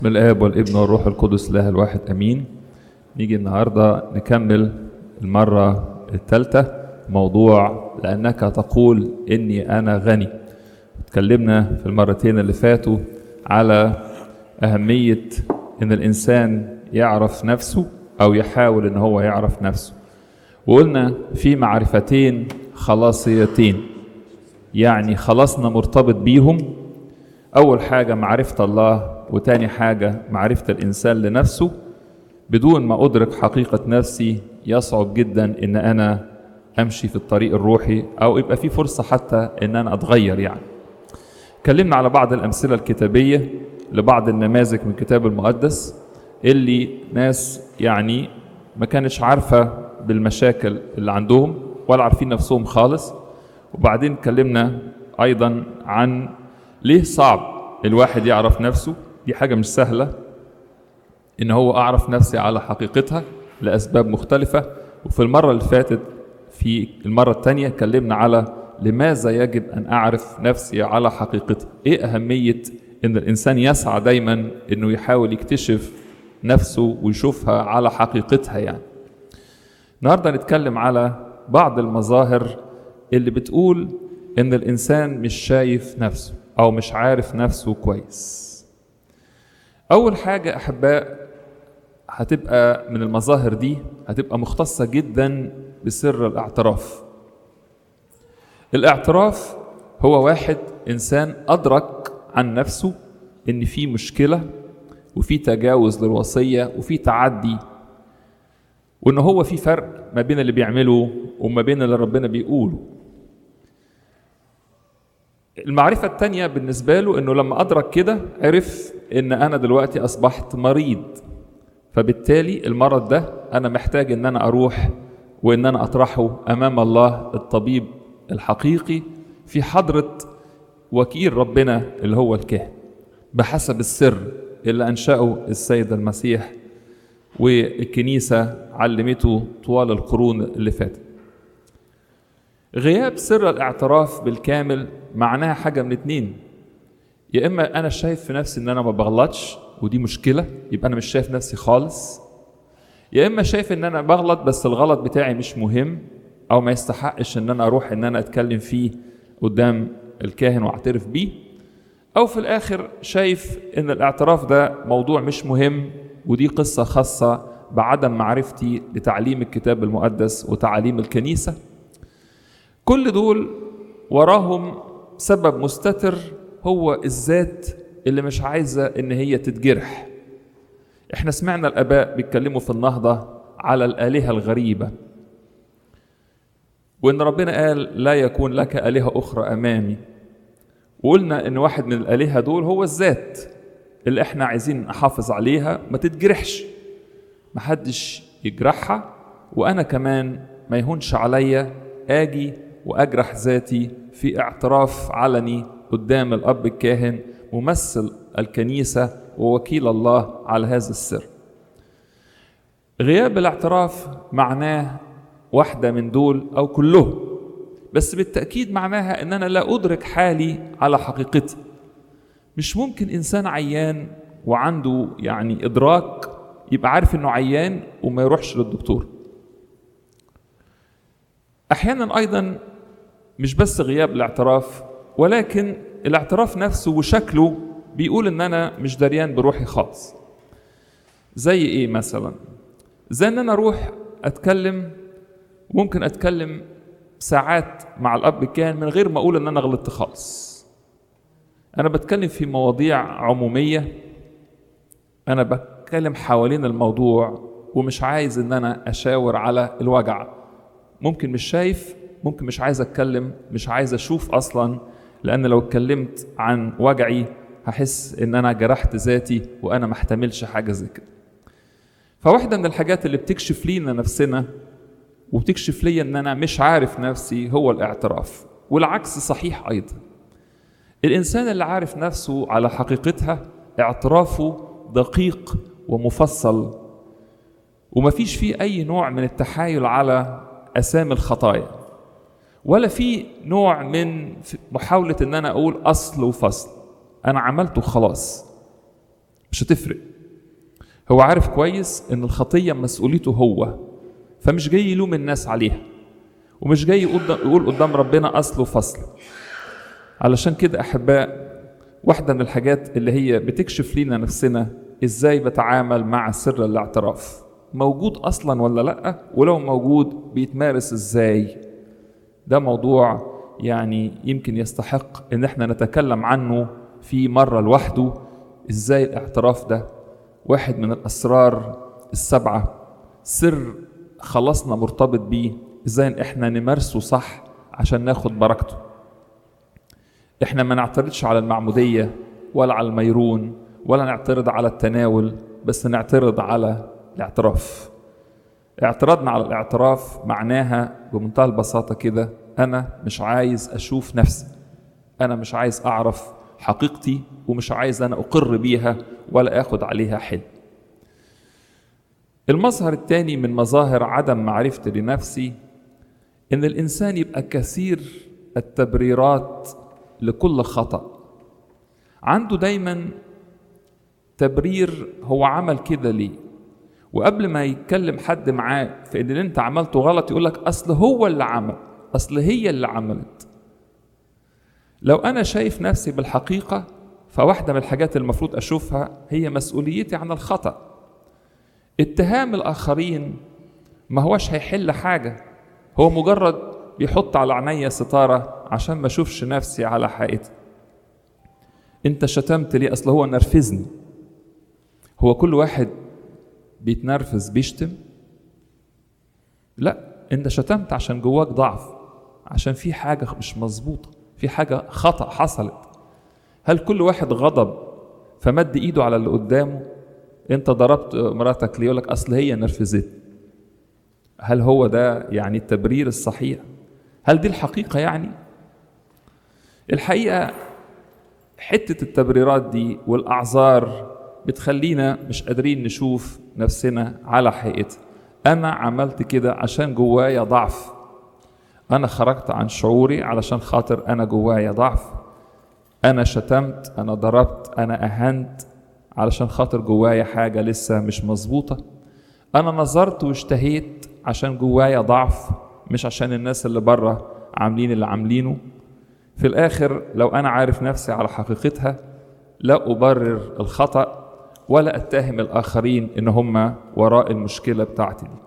من الآب والابن والروح القدس الله الواحد أمين نيجي النهاردة نكمل المرة الثالثة موضوع لأنك تقول إني أنا غني اتكلمنا في المرتين اللي فاتوا على أهمية إن الإنسان يعرف نفسه أو يحاول إن هو يعرف نفسه وقلنا في معرفتين خلاصيتين يعني خلاصنا مرتبط بيهم أول حاجة معرفة الله وتاني حاجة معرفة الإنسان لنفسه بدون ما أدرك حقيقة نفسي يصعب جدا إن أنا أمشي في الطريق الروحي أو يبقى في فرصة حتى إن أنا أتغير يعني اتكلمنا على بعض الأمثلة الكتابية لبعض النماذج من الكتاب المقدس اللي ناس يعني ما كانتش عارفة بالمشاكل اللي عندهم ولا عارفين نفسهم خالص وبعدين اتكلمنا أيضا عن ليه صعب الواحد يعرف نفسه دي حاجة مش سهلة إن هو أعرف نفسي على حقيقتها لأسباب مختلفة وفي المرة اللي فاتت في المرة الثانية اتكلمنا على لماذا يجب أن أعرف نفسي على حقيقتها إيه أهمية إن الإنسان يسعى دايما إنه يحاول يكتشف نفسه ويشوفها على حقيقتها يعني النهاردة نتكلم على بعض المظاهر اللي بتقول إن الإنسان مش شايف نفسه أو مش عارف نفسه كويس أول حاجة أحباء هتبقى من المظاهر دي هتبقى مختصة جدا بسر الاعتراف الاعتراف هو واحد إنسان أدرك عن نفسه إن في مشكلة وفي تجاوز للوصية وفي تعدي وإن هو في فرق ما بين اللي بيعمله وما بين اللي ربنا بيقوله المعرفة التانية بالنسبة له إنه لما أدرك كده عرف إن أنا دلوقتي أصبحت مريض فبالتالي المرض ده أنا محتاج إن أنا أروح وإن أنا أطرحه أمام الله الطبيب الحقيقي في حضرة وكيل ربنا اللي هو الكاهن بحسب السر اللي أنشأه السيد المسيح والكنيسة علمته طوال القرون اللي فاتت غياب سر الاعتراف بالكامل معناها حاجة من اتنين يا إما أنا شايف في نفسي إن أنا ما بغلطش ودي مشكلة يبقى أنا مش شايف نفسي خالص يا إما شايف إن أنا بغلط بس الغلط بتاعي مش مهم أو ما يستحقش إن أنا أروح إن أنا أتكلم فيه قدام الكاهن وأعترف بيه أو في الآخر شايف إن الاعتراف ده موضوع مش مهم ودي قصة خاصة بعدم معرفتي لتعليم الكتاب المقدس وتعاليم الكنيسة كل دول وراهم سبب مستتر هو الذات اللي مش عايزة إن هي تتجرح احنا سمعنا الآباء بيتكلموا في النهضة على الآلهة الغريبة وإن ربنا قال لا يكون لك آلهة أخرى أمامي وقلنا إن واحد من الآلهة دول هو الذات اللي احنا عايزين نحافظ عليها ما تتجرحش محدش يجرحها وأنا كمان ما يهونش عليا آجي وأجرح ذاتي في اعتراف علني قدام الأب الكاهن ممثل الكنيسة ووكيل الله على هذا السر غياب الاعتراف معناه واحدة من دول أو كلهم بس بالتأكيد معناها أن أنا لا أدرك حالي على حقيقتي مش ممكن إنسان عيان وعنده يعني إدراك يبقى عارف إنه عيان وما يروحش للدكتور أحيانا أيضا مش بس غياب الاعتراف ولكن الاعتراف نفسه وشكله بيقول ان انا مش دريان بروحي خالص زي ايه مثلا زي ان انا اروح اتكلم ممكن اتكلم ساعات مع الاب الكاهن من غير ما اقول ان انا غلطت خالص انا بتكلم في مواضيع عموميه انا بتكلم حوالين الموضوع ومش عايز ان انا اشاور على الوجع ممكن مش شايف ممكن مش عايز اتكلم مش عايز اشوف اصلا لان لو اتكلمت عن وجعي هحس ان انا جرحت ذاتي وانا ما احتملش حاجه زي كده فواحده من الحاجات اللي بتكشف لينا نفسنا وبتكشف لي ان انا مش عارف نفسي هو الاعتراف والعكس صحيح ايضا الانسان اللي عارف نفسه على حقيقتها اعترافه دقيق ومفصل ومفيش فيه اي نوع من التحايل على اسامي الخطايا ولا في نوع من محاولة إن أنا أقول أصل وفصل أنا عملته خلاص مش هتفرق هو عارف كويس ان الخطيه مسؤوليته هو فمش جاي يلوم الناس عليها ومش جاي يقول قدام ربنا اصل وفصل علشان كده احباء واحده من الحاجات اللي هي بتكشف لينا نفسنا ازاي بتعامل مع سر الاعتراف موجود اصلا ولا لا ولو موجود بيتمارس ازاي ده موضوع يعني يمكن يستحق ان احنا نتكلم عنه في مره لوحده ازاي الاعتراف ده واحد من الاسرار السبعه سر خلاصنا مرتبط بيه ازاي ان احنا نمارسه صح عشان ناخد بركته احنا ما نعترضش على المعموديه ولا على الميرون ولا نعترض على التناول بس نعترض على الاعتراف اعتراضنا على الاعتراف معناها بمنتهى البساطة كده أنا مش عايز أشوف نفسي أنا مش عايز أعرف حقيقتي ومش عايز أنا أقر بيها ولا أخد عليها حل المظهر الثاني من مظاهر عدم معرفتي لنفسي إن الإنسان يبقى كثير التبريرات لكل خطأ عنده دايما تبرير هو عمل كده ليه وقبل ما يتكلم حد معاه في ان اللي انت عملته غلط يقول لك اصل هو اللي عمل اصل هي اللي عملت لو انا شايف نفسي بالحقيقه فواحده من الحاجات المفروض اشوفها هي مسؤوليتي عن الخطا اتهام الاخرين ما هوش هيحل حاجه هو مجرد بيحط على عينيا ستاره عشان ما اشوفش نفسي على حقيقتي انت شتمت ليه اصل هو نرفزني هو كل واحد بيتنرفز بيشتم لا انت شتمت عشان جواك ضعف عشان في حاجه مش مظبوطه في حاجه خطا حصلت هل كل واحد غضب فمد ايده على اللي قدامه انت ضربت مراتك ليه يقول لك اصل هي نرفزت هل هو ده يعني التبرير الصحيح هل دي الحقيقه يعني الحقيقه حته التبريرات دي والاعذار بتخلينا مش قادرين نشوف نفسنا على حقيقتها انا عملت كده عشان جوايا ضعف انا خرجت عن شعوري علشان خاطر انا جوايا ضعف انا شتمت انا ضربت انا اهنت علشان خاطر جوايا حاجه لسه مش مظبوطه انا نظرت واشتهيت عشان جوايا ضعف مش عشان الناس اللي بره عاملين اللي عاملينه في الاخر لو انا عارف نفسي على حقيقتها لا ابرر الخطأ ولا اتهم الاخرين ان هم وراء المشكله بتاعتي دي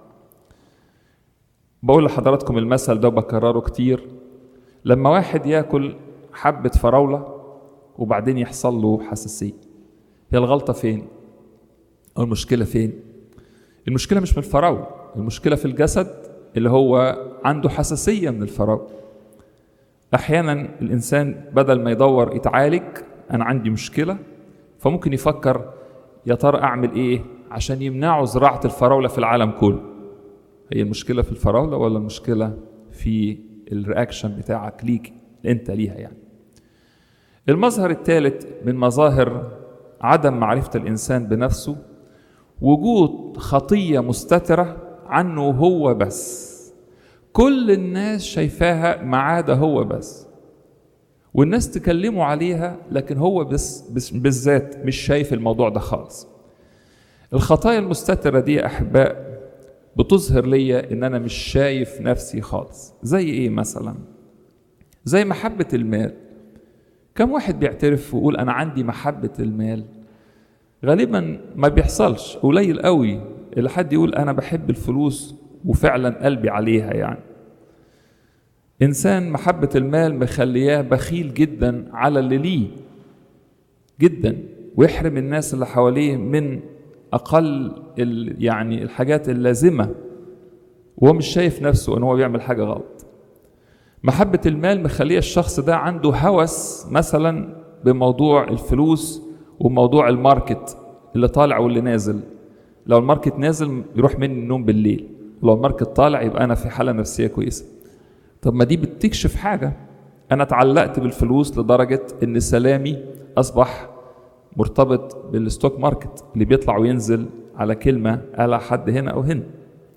بقول لحضراتكم المثل ده وبكرره كتير لما واحد ياكل حبه فراوله وبعدين يحصل له حساسيه هي الغلطه فين او المشكله فين المشكله مش من الفراوله المشكله في الجسد اللي هو عنده حساسيه من الفراوله احيانا الانسان بدل ما يدور يتعالج انا عندي مشكله فممكن يفكر يا ترى اعمل ايه عشان يمنعوا زراعه الفراوله في العالم كله هي المشكله في الفراوله ولا المشكله في الرياكشن بتاعك ليك انت ليها يعني المظهر الثالث من مظاهر عدم معرفه الانسان بنفسه وجود خطيه مستتره عنه هو بس كل الناس شايفاها ما عدا هو بس والناس تكلموا عليها لكن هو بس, بس بالذات مش شايف الموضوع ده خالص الخطايا المستترة دي يا أحباء بتظهر ليا إن أنا مش شايف نفسي خالص زي إيه مثلا زي محبة المال كم واحد بيعترف ويقول أنا عندي محبة المال غالبا ما بيحصلش قليل قوي اللي حد يقول أنا بحب الفلوس وفعلا قلبي عليها يعني إنسان محبة المال مخلياه بخيل جدا على اللي ليه جدا ويحرم الناس اللي حواليه من أقل يعني الحاجات اللازمة وهو مش شايف نفسه إن هو بيعمل حاجة غلط محبة المال مخليه الشخص ده عنده هوس مثلا بموضوع الفلوس وموضوع الماركت اللي طالع واللي نازل لو الماركت نازل يروح مني النوم بالليل لو الماركت طالع يبقى أنا في حالة نفسية كويسة طب ما دي بتكشف حاجة أنا اتعلقت بالفلوس لدرجة إن سلامي أصبح مرتبط بالستوك ماركت اللي بيطلع وينزل على كلمة على حد هنا أو هنا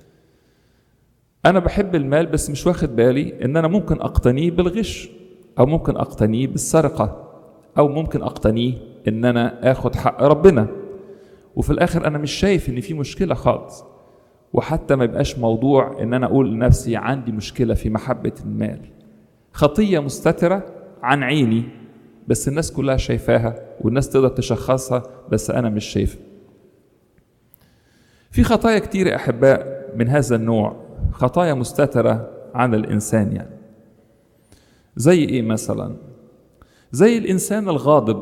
أنا بحب المال بس مش واخد بالي إن أنا ممكن أقتنيه بالغش أو ممكن أقتنيه بالسرقة أو ممكن أقتنيه إن أنا آخد حق ربنا وفي الاخر انا مش شايف ان في مشكله خالص وحتى ما يبقاش موضوع ان انا اقول لنفسي عندي مشكله في محبه المال خطيه مستتره عن عيني بس الناس كلها شايفاها والناس تقدر تشخصها بس انا مش شايفها في خطايا كتير يا احباء من هذا النوع خطايا مستتره عن الانسان يعني زي ايه مثلا زي الانسان الغاضب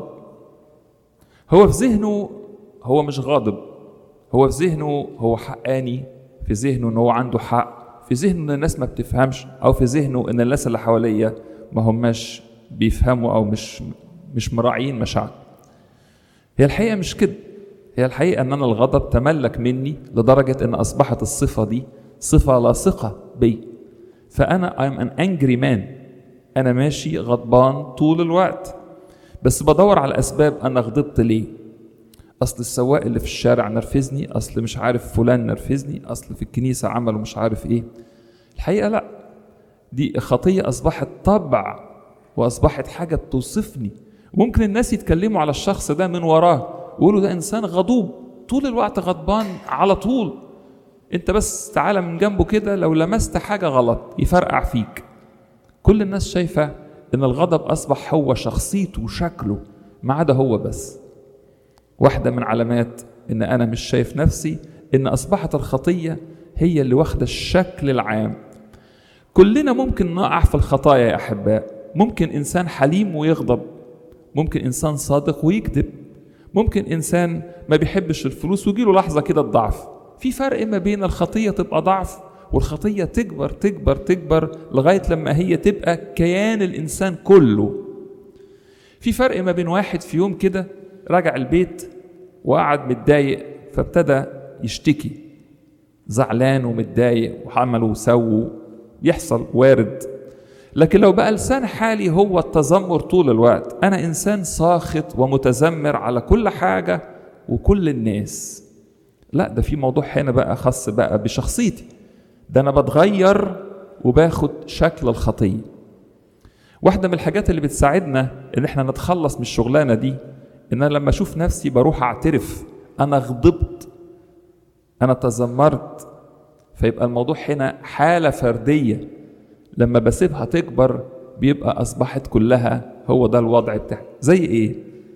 هو في ذهنه هو مش غاضب هو في ذهنه هو حقاني في ذهنه ان هو عنده حق في ذهنه ان الناس ما بتفهمش او في ذهنه ان الناس اللي حواليا ما هماش بيفهموا او مش مش مراعيين مشاعر هي الحقيقه مش كده هي الحقيقه ان انا الغضب تملك مني لدرجه ان اصبحت الصفه دي صفه لاصقه بي فانا I'm an angry man انا ماشي غضبان طول الوقت بس بدور على اسباب انا غضبت ليه اصل السواق اللي في الشارع نرفزني اصل مش عارف فلان نرفزني اصل في الكنيسه عملوا مش عارف ايه الحقيقه لا دي خطيه اصبحت طبع واصبحت حاجه بتوصفني ممكن الناس يتكلموا على الشخص ده من وراه ويقولوا ده انسان غضوب طول الوقت غضبان على طول انت بس تعالى من جنبه كده لو لمست حاجه غلط يفرقع فيك كل الناس شايفه ان الغضب اصبح هو شخصيته وشكله ما عدا هو بس واحده من علامات ان انا مش شايف نفسي ان اصبحت الخطيه هي اللي واخده الشكل العام كلنا ممكن نقع في الخطايا يا احباء ممكن انسان حليم ويغضب ممكن انسان صادق ويكذب ممكن انسان ما بيحبش الفلوس ويجيله لحظه كده الضعف في فرق ما بين الخطيه تبقى ضعف والخطيه تكبر تكبر تكبر لغايه لما هي تبقى كيان الانسان كله في فرق ما بين واحد في يوم كده رجع البيت وقعد متضايق فابتدى يشتكي زعلان ومتضايق وعملوا وسووا يحصل وارد لكن لو بقى لسان حالي هو التذمر طول الوقت انا انسان ساخط ومتذمر على كل حاجه وكل الناس لا ده في موضوع هنا بقى خاص بقى بشخصيتي ده انا بتغير وباخد شكل الخطيه واحده من الحاجات اللي بتساعدنا ان احنا نتخلص من الشغلانه دي ان انا لما اشوف نفسي بروح اعترف انا غضبت انا تذمرت فيبقى الموضوع هنا حاله فرديه لما بسيبها تكبر بيبقى اصبحت كلها هو ده الوضع بتاعي زي ايه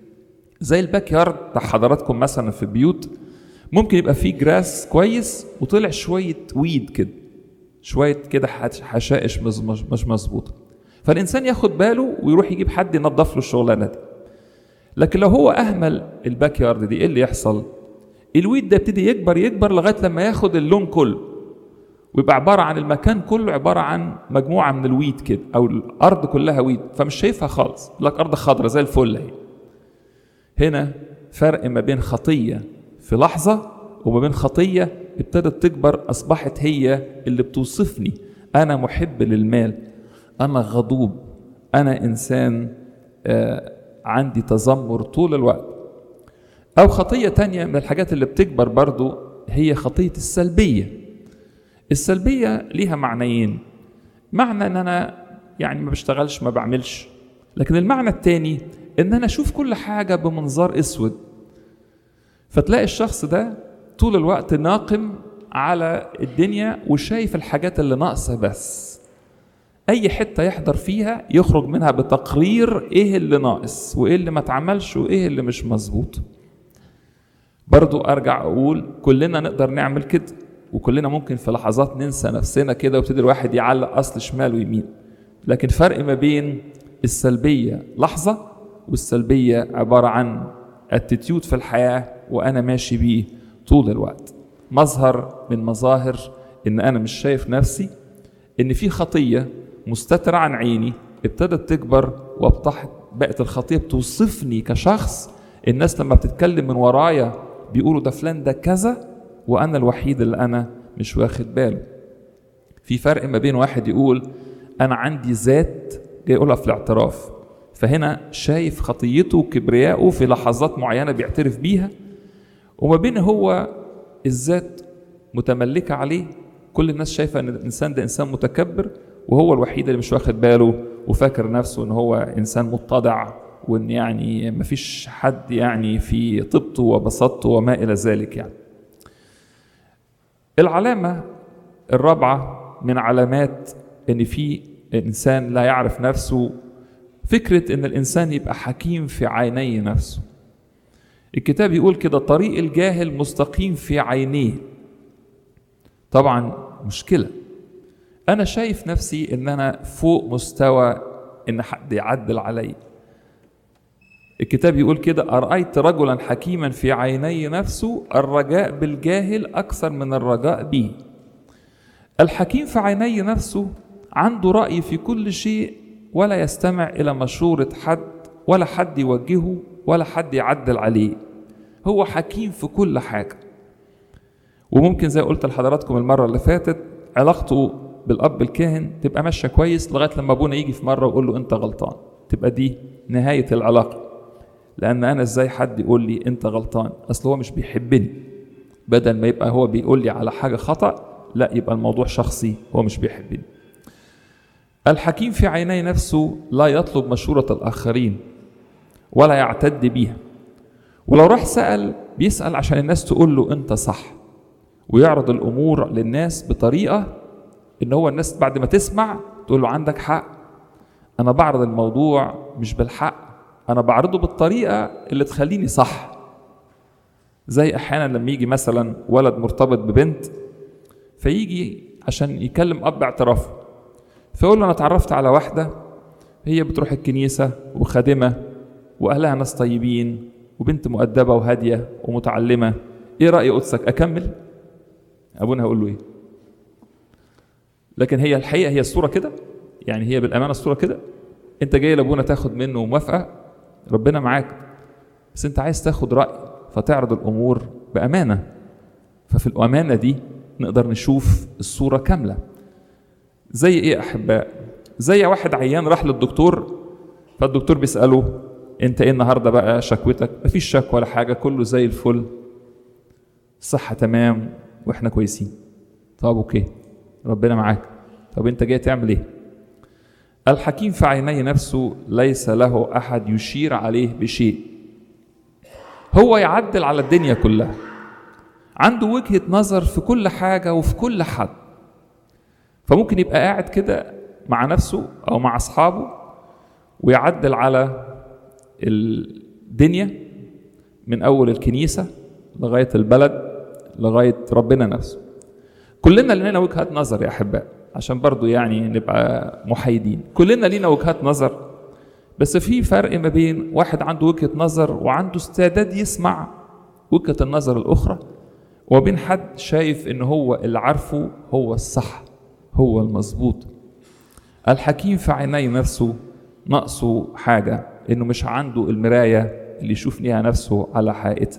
زي الباك يارد بتاع حضراتكم مثلا في بيوت ممكن يبقى فيه جراس كويس وطلع شويه ويد كده شويه كده حشائش مش مظبوطه فالانسان ياخد باله ويروح يجيب حد ينظف له الشغلانه دي لكن لو هو اهمل الباك يارد دي ايه اللي يحصل الويد ده يبتدي يكبر يكبر لغايه لما ياخد اللون كله ويبقى عباره عن المكان كله عباره عن مجموعه من الويد كده او الارض كلها ويد فمش شايفها خالص يقول لك ارض خضراء زي الفل اهي هنا فرق ما بين خطيه في لحظه وما بين خطيه ابتدت تكبر اصبحت هي اللي بتوصفني انا محب للمال انا غضوب انا انسان آه عندي تذمر طول الوقت او خطيه تانية من الحاجات اللي بتكبر برضو هي خطيه السلبيه السلبيه ليها معنيين معنى ان انا يعني ما بشتغلش ما بعملش لكن المعنى التاني ان انا اشوف كل حاجه بمنظار اسود فتلاقي الشخص ده طول الوقت ناقم على الدنيا وشايف الحاجات اللي ناقصه بس اي حته يحضر فيها يخرج منها بتقرير ايه اللي ناقص وايه اللي ما اتعملش وايه اللي مش مظبوط برضو ارجع اقول كلنا نقدر نعمل كده وكلنا ممكن في لحظات ننسى نفسنا كده ويبتدي الواحد يعلق اصل شمال ويمين لكن فرق ما بين السلبيه لحظه والسلبيه عباره عن اتيتيود في الحياه وانا ماشي بيه طول الوقت مظهر من مظاهر ان انا مش شايف نفسي ان في خطيه مستترة عن عيني ابتدت تكبر وابطحت بقت الخطيه بتوصفني كشخص الناس لما بتتكلم من ورايا بيقولوا ده فلان ده كذا وانا الوحيد اللي انا مش واخد باله في فرق ما بين واحد يقول انا عندي ذات جاي يقولها في الاعتراف فهنا شايف خطيته وكبريائه في لحظات معينه بيعترف بيها وما بين هو الذات متملكه عليه كل الناس شايفه ان الانسان ده انسان متكبر وهو الوحيد اللي مش واخد باله وفاكر نفسه ان هو انسان متضع وان يعني مفيش حد يعني في طيبته وبساطته وما الى ذلك يعني العلامه الرابعه من علامات ان في انسان لا يعرف نفسه فكره ان الانسان يبقى حكيم في عيني نفسه الكتاب يقول كده طريق الجاهل مستقيم في عينيه طبعا مشكله انا شايف نفسي ان انا فوق مستوى ان حد يعدل علي الكتاب يقول كده ارايت رجلا حكيما في عيني نفسه الرجاء بالجاهل اكثر من الرجاء به الحكيم في عيني نفسه عنده راي في كل شيء ولا يستمع الى مشوره حد ولا حد يوجهه ولا حد يعدل عليه هو حكيم في كل حاجه وممكن زي قلت لحضراتكم المره اللي فاتت علاقته بالاب الكاهن تبقى ماشيه كويس لغايه لما ابونا يجي في مره ويقول له انت غلطان تبقى دي نهايه العلاقه لان انا ازاي حد يقول لي انت غلطان اصل هو مش بيحبني بدل ما يبقى هو بيقول لي على حاجه خطا لا يبقى الموضوع شخصي هو مش بيحبني الحكيم في عيني نفسه لا يطلب مشورة الآخرين ولا يعتد بيها ولو راح سأل بيسأل عشان الناس تقول له أنت صح ويعرض الأمور للناس بطريقة إن هو الناس بعد ما تسمع تقول له عندك حق أنا بعرض الموضوع مش بالحق أنا بعرضه بالطريقة اللي تخليني صح زي أحيانا لما يجي مثلا ولد مرتبط ببنت فيجي عشان يكلم أب اعترافه فيقول له انا اتعرفت على واحده هي بتروح الكنيسه وخادمه واهلها ناس طيبين وبنت مؤدبه وهاديه ومتعلمه ايه راي قدسك اكمل ابونا هيقول له ايه لكن هي الحقيقه هي الصوره كده يعني هي بالامانه الصوره كده انت جاي لابونا تاخد منه موافقه ربنا معاك بس انت عايز تاخد راي فتعرض الامور بامانه ففي الامانه دي نقدر نشوف الصوره كامله زي ايه احباء زي واحد عيان راح للدكتور فالدكتور بيساله انت ايه النهارده بقى شكوتك مفيش شكوى ولا حاجه كله زي الفل الصحه تمام واحنا كويسين طب اوكي ربنا معاك طب انت جاي تعمل ايه الحكيم في عيني نفسه ليس له احد يشير عليه بشيء هو يعدل على الدنيا كلها عنده وجهه نظر في كل حاجه وفي كل حد فممكن يبقى قاعد كده مع نفسه او مع اصحابه ويعدل على الدنيا من اول الكنيسه لغايه البلد لغايه ربنا نفسه كلنا لنا وجهات نظر يا احباء عشان برضو يعني نبقى محايدين كلنا لينا وجهات نظر بس في فرق ما بين واحد عنده وجهه نظر وعنده استعداد يسمع وجهه النظر الاخرى وبين حد شايف ان هو اللي عارفه هو الصح هو المظبوط الحكيم في عيني نفسه ناقصه حاجة إنه مش عنده المراية اللي يشوف فيها نفسه على حقيقته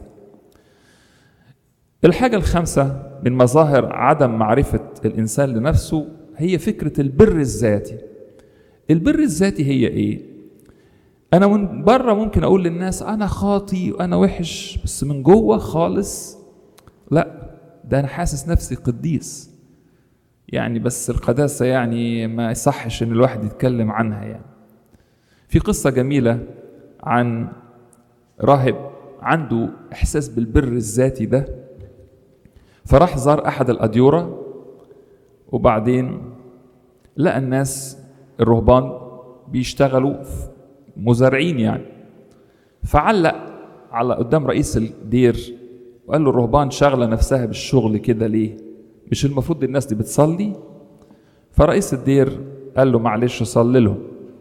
الحاجة الخامسة من مظاهر عدم معرفة الإنسان لنفسه هي فكرة البر الذاتي البر الذاتي هي إيه؟ أنا من بره ممكن أقول للناس أنا خاطي وأنا وحش بس من جوه خالص لا ده أنا حاسس نفسي قديس يعني بس القداسة يعني ما يصحش إن الواحد يتكلم عنها يعني في قصة جميلة عن راهب عنده إحساس بالبر الذاتي ده فراح زار أحد الأديرة وبعدين لقى الناس الرهبان بيشتغلوا مزارعين يعني فعلق على قدام رئيس الدير وقال له الرهبان شاغله نفسها بالشغل كده ليه؟ مش المفروض الناس دي بتصلي؟ فرئيس الدير قال له معلش صلي لهم.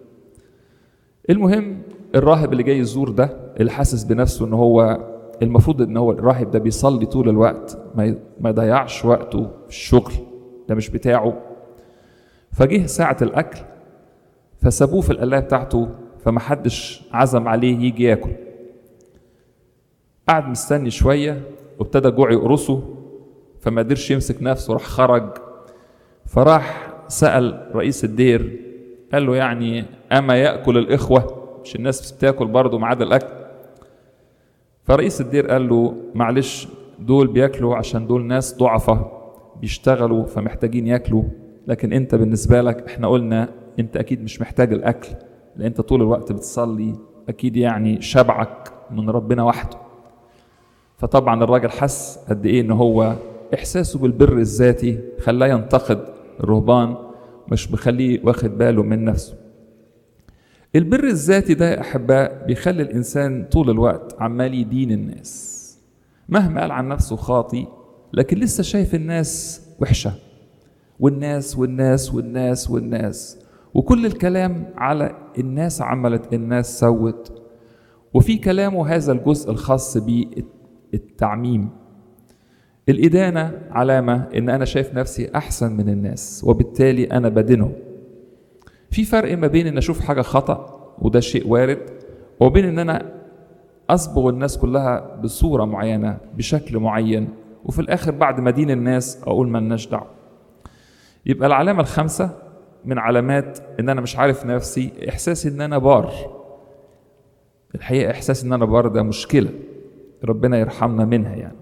المهم الراهب اللي جاي يزور ده اللي حاسس بنفسه ان هو المفروض ان هو الراهب ده بيصلي طول الوقت ما ما يضيعش وقته في الشغل ده مش بتاعه فجه ساعة الأكل فسابوه في القلاية بتاعته فمحدش عزم عليه يجي ياكل قعد مستني شوية وابتدى جوع يقرصه فما قدرش يمسك نفسه راح خرج فراح سأل رئيس الدير قال له يعني أما يأكل الإخوة مش الناس بتاكل برضه ما عدا الأكل فرئيس الدير قال له معلش دول بياكلوا عشان دول ناس ضعفة بيشتغلوا فمحتاجين ياكلوا لكن انت بالنسبة لك احنا قلنا انت اكيد مش محتاج الاكل لان انت طول الوقت بتصلي اكيد يعني شبعك من ربنا وحده فطبعا الراجل حس قد ايه ان هو احساسه بالبر الذاتي خلاه ينتقد الرهبان مش مخليه واخد باله من نفسه البر الذاتي ده يا احباء بيخلي الانسان طول الوقت عمال يدين الناس مهما قال عن نفسه خاطي لكن لسه شايف الناس وحشه والناس والناس والناس والناس وكل الكلام على الناس عملت الناس سوت وفي كلامه هذا الجزء الخاص بالتعميم الإدانة علامة إن أنا شايف نفسي أحسن من الناس وبالتالي أنا بدينه في فرق ما بين إن أشوف حاجة خطأ وده شيء وارد وبين إن أنا أصبغ الناس كلها بصورة معينة بشكل معين وفي الآخر بعد ما دين الناس أقول ملناش دعوة يبقى العلامة الخامسة من علامات إن أنا مش عارف نفسي إحساسي إن أنا بار الحقيقة إحساس إن أنا بار ده مشكلة ربنا يرحمنا منها يعني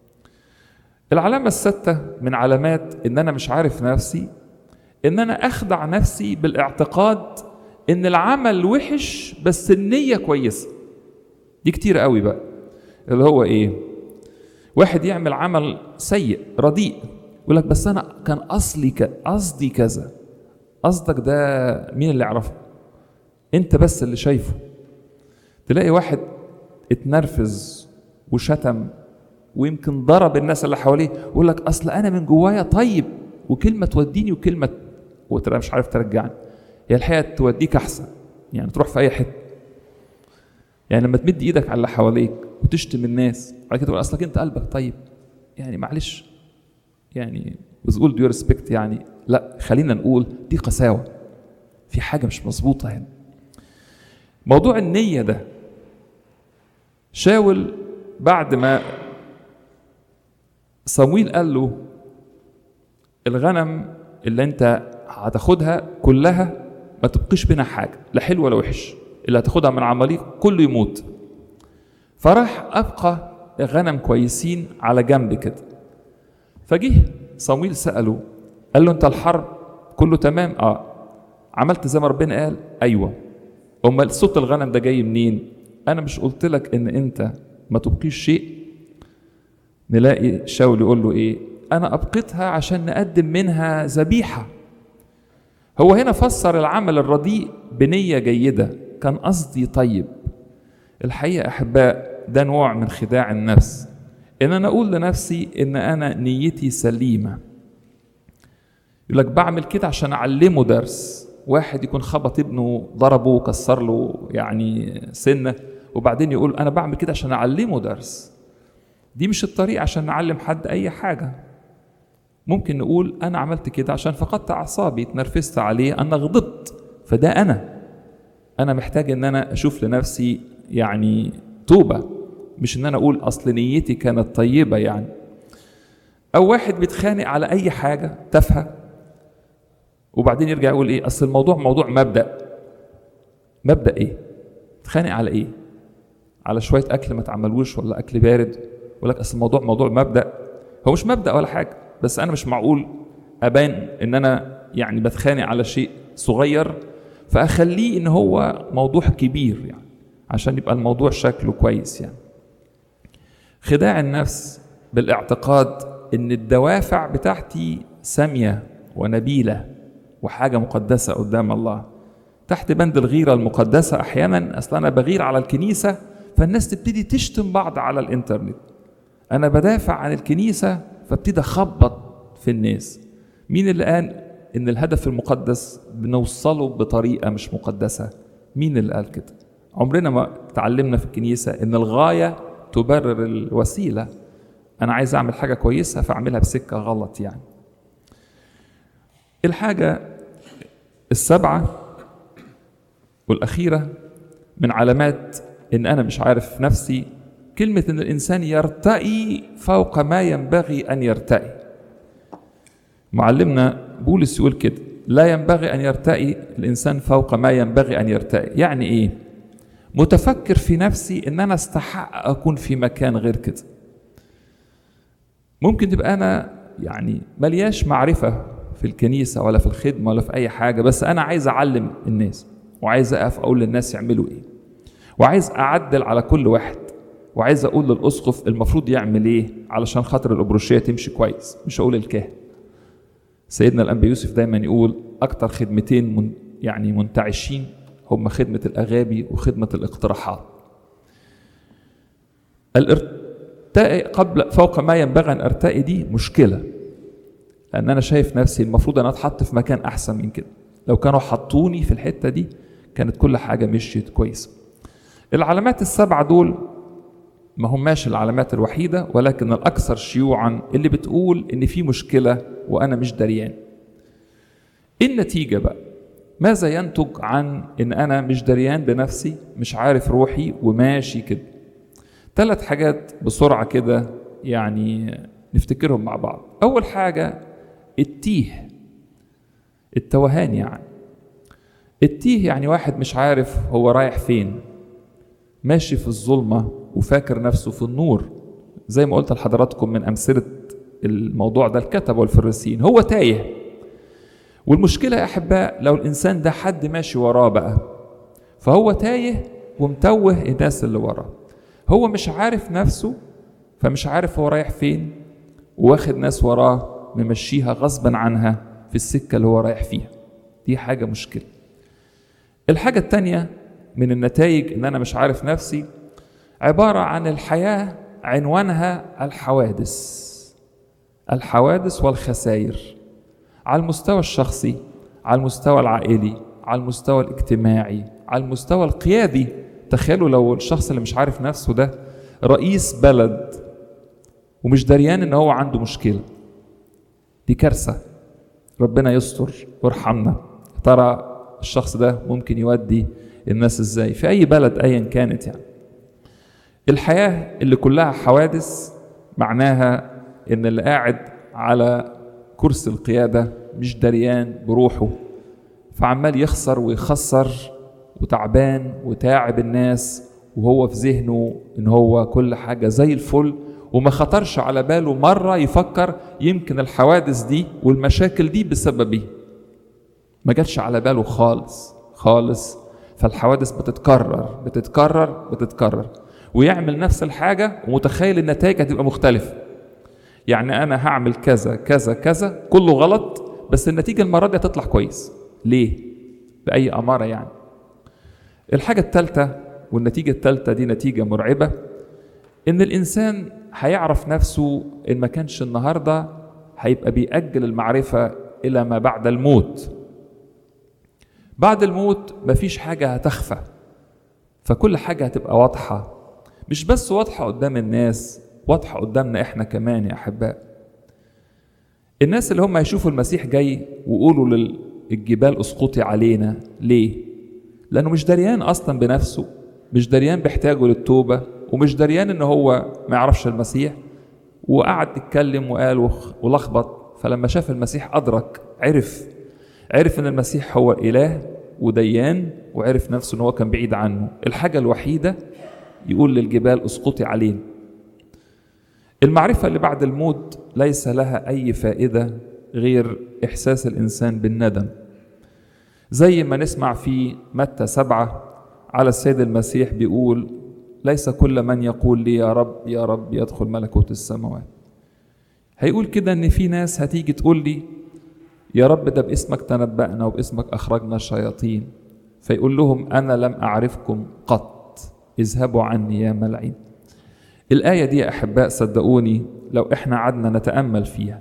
العلامة الستة من علامات إن أنا مش عارف نفسي إن أنا أخدع نفسي بالاعتقاد إن العمل وحش بس النية كويسة دي كتير قوي بقى اللي هو إيه واحد يعمل عمل سيء رديء يقول لك بس أنا كان أصلي ك... قصدي كذا قصدك ده مين اللي يعرفه أنت بس اللي شايفه تلاقي واحد اتنرفز وشتم ويمكن ضرب الناس اللي حواليه يقول لك اصل انا من جوايا طيب وكلمه توديني وكلمه وترى مش عارف ترجعني هي الحقيقه توديك احسن يعني تروح في اي حته يعني لما تمد ايدك على اللي حواليك وتشتم الناس بعد كده تقول اصلك انت قلبك طيب يعني معلش يعني with all due respect يعني لا خلينا نقول دي قساوه في حاجه مش مظبوطه هنا موضوع النيه ده شاول بعد ما صمويل قال له الغنم اللي انت هتاخدها كلها ما تبقيش منها حاجه لا حلو ولا وحش اللي هتاخدها من عماليق كله يموت فراح ابقى غنم كويسين على جنب كده فجه صمويل ساله قال له انت الحرب كله تمام اه عملت زي ما ربنا قال ايوه امال صوت الغنم ده جاي منين انا مش قلت لك ان انت ما تبقيش شيء نلاقي شاول يقول له ايه انا ابقيتها عشان نقدم منها ذبيحه هو هنا فسر العمل الرديء بنيه جيده كان قصدي طيب الحقيقه احباء ده نوع من خداع النفس ان انا اقول لنفسي ان انا نيتي سليمه يقول لك بعمل كده عشان اعلمه درس واحد يكون خبط ابنه ضربه وكسر له يعني سنه وبعدين يقول انا بعمل كده عشان اعلمه درس دي مش الطريقه عشان نعلم حد اي حاجه ممكن نقول انا عملت كده عشان فقدت اعصابي اتنرفزت عليه انا غضبت فده انا انا محتاج ان انا اشوف لنفسي يعني توبه مش ان انا اقول اصل نيتي كانت طيبه يعني او واحد بيتخانق على اي حاجه تافهه وبعدين يرجع يقول ايه اصل الموضوع موضوع مبدا مبدا ايه تخانق على ايه على شويه اكل ما تعملوش ولا اكل بارد يقول لك اصل الموضوع موضوع مبدا هو مش مبدا ولا حاجه بس انا مش معقول ابان ان انا يعني بتخانق على شيء صغير فاخليه ان هو موضوع كبير يعني عشان يبقى الموضوع شكله كويس يعني خداع النفس بالاعتقاد ان الدوافع بتاعتي ساميه ونبيله وحاجه مقدسه قدام الله تحت بند الغيره المقدسه احيانا اصل انا بغير على الكنيسه فالناس تبتدي تشتم بعض على الانترنت انا بدافع عن الكنيسه فابتدي اخبط في الناس مين اللي قال ان الهدف المقدس بنوصله بطريقه مش مقدسه مين اللي قال كده عمرنا ما تعلمنا في الكنيسه ان الغايه تبرر الوسيله انا عايز اعمل حاجه كويسه فاعملها بسكه غلط يعني الحاجه السبعه والاخيره من علامات ان انا مش عارف نفسي كلمه ان الانسان يرتقي فوق ما ينبغي ان يرتقي معلمنا بولس يقول كده لا ينبغي ان يرتقي الانسان فوق ما ينبغي ان يرتقي يعني ايه متفكر في نفسي ان انا استحق اكون في مكان غير كده ممكن تبقى انا يعني ملياش معرفه في الكنيسه ولا في الخدمه ولا في اي حاجه بس انا عايز اعلم الناس وعايز اقف اقول للناس يعملوا ايه وعايز اعدل على كل واحد وعايز اقول للاسقف المفروض يعمل ايه علشان خاطر الابروشيه تمشي كويس مش هقول الكاهن سيدنا الانبي يوسف دايما يقول اكتر خدمتين من يعني منتعشين هم خدمه الاغابي وخدمه الاقتراحات الارتقاء قبل فوق ما ينبغي ان ارتقي دي مشكله لان انا شايف نفسي المفروض انا اتحط في مكان احسن من كده لو كانوا حطوني في الحته دي كانت كل حاجه مشيت كويسه العلامات السبعه دول ما هماش العلامات الوحيده ولكن الاكثر شيوعا اللي بتقول ان في مشكله وانا مش دريان ايه النتيجه بقى ماذا ينتج عن ان انا مش دريان بنفسي مش عارف روحي وماشي كده ثلاث حاجات بسرعه كده يعني نفتكرهم مع بعض اول حاجه التيه التوهان يعني التيه يعني واحد مش عارف هو رايح فين ماشي في الظلمة وفاكر نفسه في النور زي ما قلت لحضراتكم من أمثلة الموضوع ده الكتب والفريسيين هو تايه والمشكلة يا أحباء لو الإنسان ده حد ماشي وراه بقى فهو تايه ومتوه الناس اللي وراه هو مش عارف نفسه فمش عارف هو رايح فين واخد ناس وراه ممشيها غصبا عنها في السكة اللي هو رايح فيها دي حاجة مشكلة الحاجة التانية من النتائج ان انا مش عارف نفسي عبارة عن الحياة عنوانها الحوادث الحوادث والخسائر على المستوى الشخصي على المستوى العائلي على المستوى الاجتماعي على المستوى القيادي تخيلوا لو الشخص اللي مش عارف نفسه ده رئيس بلد ومش دريان ان هو عنده مشكله دي كارثه ربنا يستر ويرحمنا ترى الشخص ده ممكن يودي الناس ازاي في اي بلد ايا كانت يعني الحياه اللي كلها حوادث معناها ان اللي قاعد على كرسي القياده مش دريان بروحه فعمال يخسر ويخسر وتعبان وتاعب الناس وهو في ذهنه ان هو كل حاجه زي الفل وما خطرش على باله مره يفكر يمكن الحوادث دي والمشاكل دي بسببي ما جاتش على باله خالص خالص فالحوادث بتتكرر بتتكرر بتتكرر ويعمل نفس الحاجة ومتخيل النتائج هتبقى مختلفة يعني أنا هعمل كذا كذا كذا كله غلط بس النتيجة المرة دي هتطلع كويس ليه؟ بأي أمارة يعني الحاجة الثالثة والنتيجة الثالثة دي نتيجة مرعبة إن الإنسان هيعرف نفسه إن ما كانش النهاردة هيبقى بيأجل المعرفة إلى ما بعد الموت بعد الموت مفيش حاجة هتخفى فكل حاجة هتبقى واضحة مش بس واضحة قدام الناس واضحة قدامنا احنا كمان يا أحباء الناس اللي هم هيشوفوا المسيح جاي ويقولوا للجبال اسقطي علينا ليه؟ لأنه مش دريان أصلا بنفسه مش دريان باحتياجه للتوبة ومش دريان إن هو ما يعرفش المسيح وقعد يتكلم وقال ولخبط فلما شاف المسيح أدرك عرف عرف ان المسيح هو اله وديان وعرف نفسه ان هو كان بعيد عنه الحاجه الوحيده يقول للجبال اسقطي علينا المعرفه اللي بعد الموت ليس لها اي فائده غير احساس الانسان بالندم زي ما نسمع في متى سبعة على السيد المسيح بيقول ليس كل من يقول لي يا رب يا رب يدخل ملكوت السماوات هيقول كده ان في ناس هتيجي تقول لي يا رب ده باسمك تنبأنا وباسمك أخرجنا الشياطين فيقول لهم أنا لم أعرفكم قط اذهبوا عني يا ملعين الآية دي يا أحباء صدقوني لو إحنا قعدنا نتأمل فيها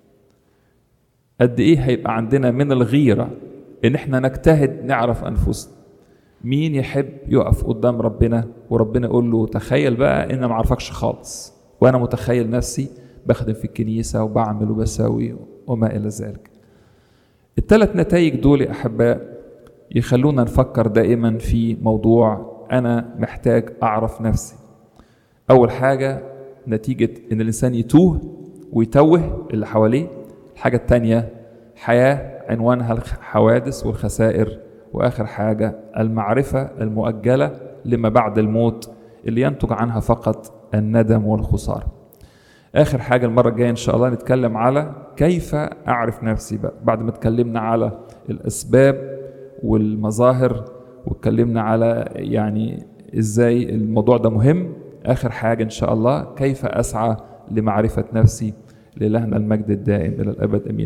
قد إيه هيبقى عندنا من الغيرة إن إحنا نجتهد نعرف أنفسنا مين يحب يقف قدام ربنا وربنا يقول له تخيل بقى إن ما أعرفكش خالص وأنا متخيل نفسي بخدم في الكنيسة وبعمل وبسوي وما إلى ذلك الثلاث نتائج دول يا احباء يخلونا نفكر دائما في موضوع انا محتاج اعرف نفسي اول حاجه نتيجه ان الانسان يتوه ويتوه اللي حواليه الحاجه الثانيه حياه عنوانها الحوادث والخسائر واخر حاجه المعرفه المؤجله لما بعد الموت اللي ينتج عنها فقط الندم والخساره اخر حاجه المره الجايه ان شاء الله نتكلم على كيف اعرف نفسي بقى بعد ما اتكلمنا على الاسباب والمظاهر واتكلمنا على يعني ازاي الموضوع ده مهم اخر حاجه ان شاء الله كيف اسعى لمعرفه نفسي لإلهنا المجد الدائم الى الابد امين